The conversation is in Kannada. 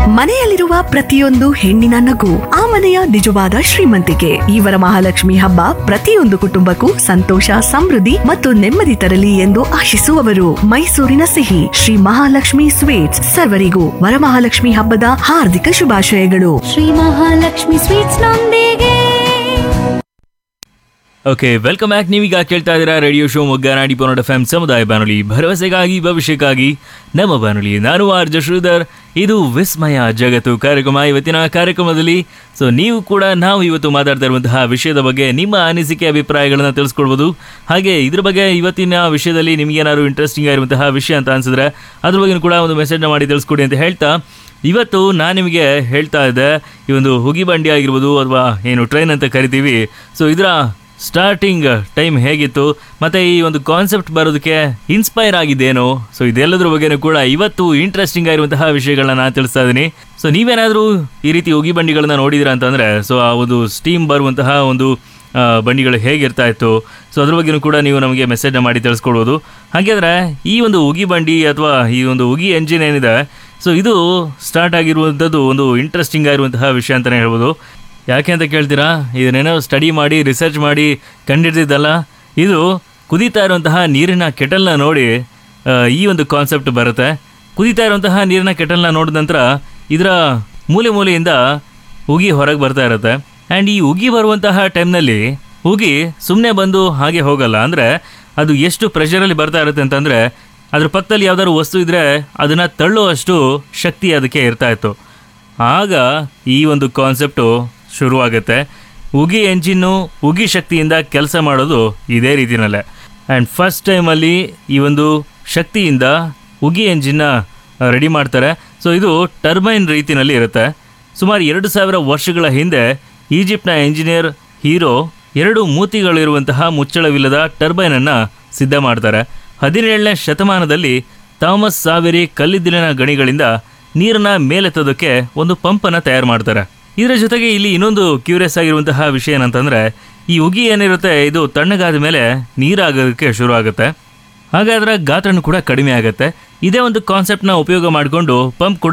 ಮನೆಯಲ್ಲಿರುವ ಪ್ರತಿಯೊಂದು ಹೆಣ್ಣಿನ ನಗು ಆ ಮನೆಯ ನಿಜವಾದ ಶ್ರೀಮಂತಿಕೆ ಈ ವರಮಹಾಲಕ್ಷ್ಮಿ ಹಬ್ಬ ಪ್ರತಿಯೊಂದು ಕುಟುಂಬಕ್ಕೂ ಸಂತೋಷ ಸಮೃದ್ಧಿ ಮತ್ತು ನೆಮ್ಮದಿ ತರಲಿ ಎಂದು ಆಶಿಸುವವರು ಮೈಸೂರಿನ ಸಿಹಿ ಶ್ರೀ ಮಹಾಲಕ್ಷ್ಮಿ ಸ್ವೀಟ್ಸ್ ಸರ್ವರಿಗೂ ವರಮಹಾಲಕ್ಷ್ಮಿ ಹಬ್ಬದ ಹಾರ್ದಿಕ ಶುಭಾಶಯಗಳು ಶ್ರೀ ಮಹಾಲಕ್ಷ್ಮಿ ಸ್ವೀಟ್ಸ್ ನೊಂದಿಗೆ ಓಕೆ ವೆಲ್ಕಮ್ ಬ್ಯಾಕ್ ನೀವೀಗ ಕೇಳ್ತಾ ಇದ್ದೀರಾ ರೇಡಿಯೋ ಶೋ ಮೊಗ್ಗ ನಾಡಿ ಪನ್ನಡ ಎಫ್ ಸಮುದಾಯ ಬಾನುಲಿ ಭರವಸೆಗಾಗಿ ಭವಿಷ್ಯಕ್ಕಾಗಿ ನಮ್ಮ ಬಾನುಲಿ ನಾನು ಆರ್ ಶ್ರೀಧರ್ ಇದು ವಿಸ್ಮಯ ಜಗತ್ತು ಕಾರ್ಯಕ್ರಮ ಇವತ್ತಿನ ಕಾರ್ಯಕ್ರಮದಲ್ಲಿ ಸೊ ನೀವು ಕೂಡ ನಾವು ಇವತ್ತು ಮಾತಾಡ್ತಾ ಇರುವಂತಹ ವಿಷಯದ ಬಗ್ಗೆ ನಿಮ್ಮ ಅನಿಸಿಕೆ ಅಭಿಪ್ರಾಯಗಳನ್ನು ತಿಳಿಸ್ಕೊಡ್ಬೋದು ಹಾಗೆ ಇದ್ರ ಬಗ್ಗೆ ಇವತ್ತಿನ ವಿಷಯದಲ್ಲಿ ನಿಮಗೇನಾದ್ರು ಇಂಟ್ರೆಸ್ಟಿಂಗ್ ಆಗಿರುವಂತಹ ವಿಷಯ ಅಂತ ಅನ್ಸಿದ್ರೆ ಅದ್ರ ಬಗ್ಗೆ ಕೂಡ ಒಂದು ಮೆಸೇಜ್ನ ಮಾಡಿ ತಿಳಿಸ್ಕೊಡಿ ಅಂತ ಹೇಳ್ತಾ ಇವತ್ತು ನಾನು ನಿಮಗೆ ಹೇಳ್ತಾ ಇದ್ದೆ ಈ ಒಂದು ಹುಗಿ ಬಂಡಿ ಆಗಿರ್ಬೋದು ಅಥವಾ ಏನು ಟ್ರೈನ್ ಅಂತ ಕರಿತೀವಿ ಸೊ ಇದರ ಸ್ಟಾರ್ಟಿಂಗ್ ಟೈಮ್ ಹೇಗಿತ್ತು ಮತ್ತು ಈ ಒಂದು ಕಾನ್ಸೆಪ್ಟ್ ಬರೋದಕ್ಕೆ ಇನ್ಸ್ಪೈರ್ ಆಗಿದ್ದೇನೋ ಸೊ ಇದೆಲ್ಲದ್ರ ಬಗ್ಗೆನೂ ಕೂಡ ಇವತ್ತು ಇಂಟ್ರೆಸ್ಟಿಂಗ್ ಆಗಿರುವಂತಹ ವಿಷಯಗಳನ್ನ ನಾನು ತಿಳಿಸ್ತಾ ಇದ್ದೀನಿ ಸೊ ನೀವೇನಾದರೂ ಈ ರೀತಿ ಉಗಿ ಬಂಡಿಗಳನ್ನ ನೋಡಿದಿರಾ ಅಂತಂದರೆ ಸೊ ಆ ಒಂದು ಸ್ಟೀಮ್ ಬರುವಂತಹ ಒಂದು ಆ, ಬಂಡಿಗಳು ಹೇಗಿರ್ತಾ ಇತ್ತು ಸೊ ಅದ್ರ ಬಗ್ಗೆನೂ ಕೂಡ ನೀವು ನಮಗೆ ಮೆಸೇಜ್ನ ಮಾಡಿ ತಿಳಿಸ್ಕೊಡ್ಬೋದು ಹಾಗಾದರೆ ಈ ಒಂದು ಉಗಿ ಬಂಡಿ ಅಥವಾ ಈ ಒಂದು ಉಗಿ ಎಂಜಿನ್ ಏನಿದೆ ಸೊ ಇದು ಸ್ಟಾರ್ಟ್ ಆಗಿರುವಂಥದ್ದು ಒಂದು ಇಂಟ್ರೆಸ್ಟಿಂಗ್ ಆಗಿರುವಂತಹ ವಿಷಯ ಅಂತಲೇ ಹೇಳ್ಬೋದು ಯಾಕೆ ಅಂತ ಕೇಳ್ತೀರಾ ಇದನ್ನೇನೋ ಸ್ಟಡಿ ಮಾಡಿ ರಿಸರ್ಚ್ ಮಾಡಿ ಕಂಡಿಡ್ದಿದ್ದಲ್ಲ ಇದು ಕುದೀತಾ ಇರುವಂತಹ ನೀರಿನ ಕೆಟಲ್ನ ನೋಡಿ ಆ, ಈ ಒಂದು ಕಾನ್ಸೆಪ್ಟ್ ಬರುತ್ತೆ ಕುದೀತಾ ಇರುವಂತಹ ನೀರಿನ ಕೆಟಲ್ನ ನೋಡಿದ ನಂತರ ಇದರ ಮೂಲೆ ಮೂಲೆಯಿಂದ ಉಗಿ ಹೊರಗೆ ಬರ್ತಾ ಇರುತ್ತೆ ಆ್ಯಂಡ್ ಈ ಉಗಿ ಬರುವಂತಹ ಟೈಮ್ನಲ್ಲಿ ಉಗಿ ಸುಮ್ಮನೆ ಬಂದು ಹಾಗೆ ಹೋಗಲ್ಲ ಅಂದರೆ ಅದು ಎಷ್ಟು ಪ್ರೆಷರಲ್ಲಿ ಬರ್ತಾ ಇರುತ್ತೆ ಅಂತಂದರೆ ಅದ್ರ ಪಕ್ಕದಲ್ಲಿ ಯಾವ್ದಾದ್ರು ವಸ್ತು ಇದ್ದರೆ ಅದನ್ನು ತಳ್ಳುವಷ್ಟು ಶಕ್ತಿ ಅದಕ್ಕೆ ಇರ್ತಾ ಇತ್ತು ಆಗ ಈ ಒಂದು ಕಾನ್ಸೆಪ್ಟು ಶುರುವಾಗುತ್ತೆ ಉಗಿ ಎಂಜಿನ್ನು ಉಗಿ ಶಕ್ತಿಯಿಂದ ಕೆಲಸ ಮಾಡೋದು ಇದೇ ರೀತಿನಲ್ಲೇ ಆ್ಯಂಡ್ ಫಸ್ಟ್ ಟೈಮಲ್ಲಿ ಈ ಒಂದು ಶಕ್ತಿಯಿಂದ ಉಗಿ ಎಂಜಿನ್ನ ರೆಡಿ ಮಾಡ್ತಾರೆ ಸೊ ಇದು ಟರ್ಬೈನ್ ರೀತಿನಲ್ಲಿ ಇರುತ್ತೆ ಸುಮಾರು ಎರಡು ಸಾವಿರ ವರ್ಷಗಳ ಹಿಂದೆ ಈಜಿಪ್ಟ್ನ ಇಂಜಿನಿಯರ್ ಹೀರೋ ಎರಡು ಮೂತಿಗಳಿರುವಂತಹ ಮುಚ್ಚಳವಿಲ್ಲದ ಟರ್ಬೈನನ್ನು ಸಿದ್ಧ ಮಾಡ್ತಾರೆ ಹದಿನೇಳನೇ ಶತಮಾನದಲ್ಲಿ ಥಾಮಸ್ ಸಾವೇರಿ ಕಲ್ಲಿದ್ದಿಲಿನ ಗಣಿಗಳಿಂದ ನೀರನ್ನ ಮೇಲೆತ್ತೋದಕ್ಕೆ ಒಂದು ಪಂಪನ್ನು ತಯಾರು ಮಾಡ್ತಾರೆ ಇದರ ಜೊತೆಗೆ ಇಲ್ಲಿ ಇನ್ನೊಂದು ಕ್ಯೂರಿಯಸ್ ಆಗಿರುವಂತಹ ವಿಷಯ ಏನಂತಂದ್ರೆ ಈ ಉಗಿ ಏನಿರುತ್ತೆ ಇದು ತಣ್ಣಗಾದ ಮೇಲೆ ನೀರಾಗೋದಕ್ಕೆ ಶುರು ಆಗುತ್ತೆ ಹಾಗಾದ್ರೆ ಗಾತ್ರನೂ ಕೂಡ ಕಡಿಮೆ ಆಗುತ್ತೆ ಇದೇ ಒಂದು ಕಾನ್ಸೆಪ್ಟ್ನ ಉಪಯೋಗ ಮಾಡಿಕೊಂಡು ಪಂಪ್ ಕೂಡ